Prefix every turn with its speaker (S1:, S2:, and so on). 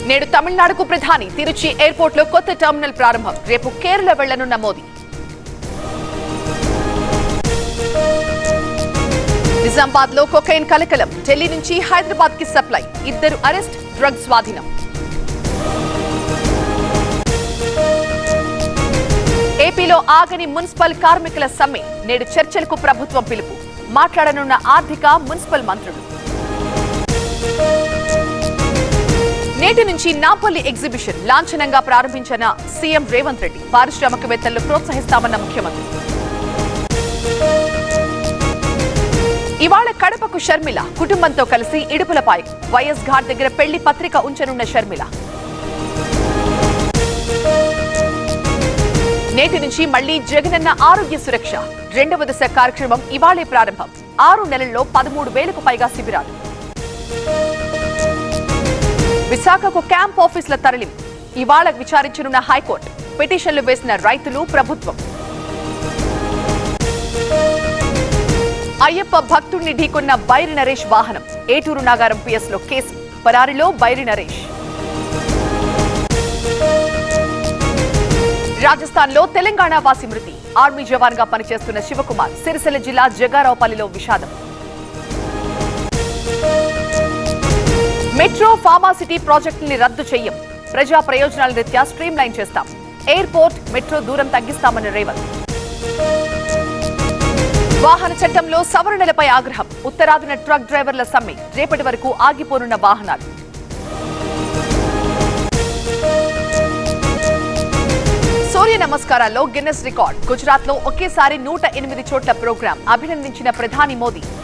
S1: నేడు తమిళనాడుకు ప్రధాని తిరుచి ఎయిర్పోర్ట్ లో కొత్త టెర్మినల్ ప్రారంభం రేపు కేరళ వెళ్లనున్న మోదీ నిజామాబాద్ లో కొకైన్ కలకలం ఢిల్లీ నుంచి హైదరాబాద్ కి సప్లై ఇద్దరు అరెస్ట్ డ్రగ్ స్వాధీనం ఏపీలో ఆగని మున్సిపల్ కార్మికుల సమ్మె నేడు చర్చలకు ప్రభుత్వం పిలుపు మాట్లాడనున్న ఆర్థిక మున్సిపల్ మంత్రులు నేటి నుంచి నాపల్లి ఎగ్జిబిషన్ లాంఛనంగా ప్రారంభించిన సీఎం రేవంత్ రెడ్డి పారిశ్రామికవేత్తలను ప్రోత్సహిస్తామన్న ముఖ్యమంత్రి ఇవాళ కడపకు షర్మిల కుటుంబంతో కలిసి ఇడుపులపాయ వైఎస్ ఘాట్ దగ్గర పెళ్లి పత్రిక ఉంచనున్న షర్మిల నేటి నుంచి మళ్లీ జగనన్న ఆరోగ్య సురక్ష రెండవ దశ కార్యక్రమం ఇవాళే ప్రారంభం ఆరు నెలల్లో పదమూడు వేలకు పైగా శిబిరాలు విశాఖకు క్యాంప్ ఆఫీసుల తరలింపు ఇవాళ విచారించనున్న హైకోర్టు పిటిషన్లు వేసిన రైతులు ప్రభుత్వం అయ్యప్ప భక్తుడిని ఢీకొన్న బైరి నరేష్ వాహనం ఏటూరు నాగారం పిఎస్ లో కేసు పరారిలో బైరి నరేష్ రాజస్థాన్ లో తెలంగాణ వాసి మృతి ఆర్మీ జవాన్ గా పనిచేస్తున్న శివకుమార్ సిరిసిల్ల జిల్లా జగారావుపల్లిలో విషాదం మెట్రో ఫార్మాసిటీ ప్రాజెక్టుని రద్దు చెయ్యం ప్రజా ప్రయోజనాల రీత్యా స్ట్రీమ్ లైన్ చేస్తాం ఎయిర్పోర్ట్ మెట్రో దూరం తగ్గిస్తామన్న రేవంత్ వాహన చట్టంలో సవరణలపై ఆగ్రహం ఉత్తరాదిన ట్రక్ డ్రైవర్ల సమ్మె రేపటి వరకు ఆగిపోనున్న వాహనాలు సూర్య నమస్కారాల్లో గిన్నెస్ రికార్డ్ గుజరాత్ లో ఒకేసారి నూట ఎనిమిది చోట్ల ప్రోగ్రాం అభినందించిన ప్రధాని మోదీ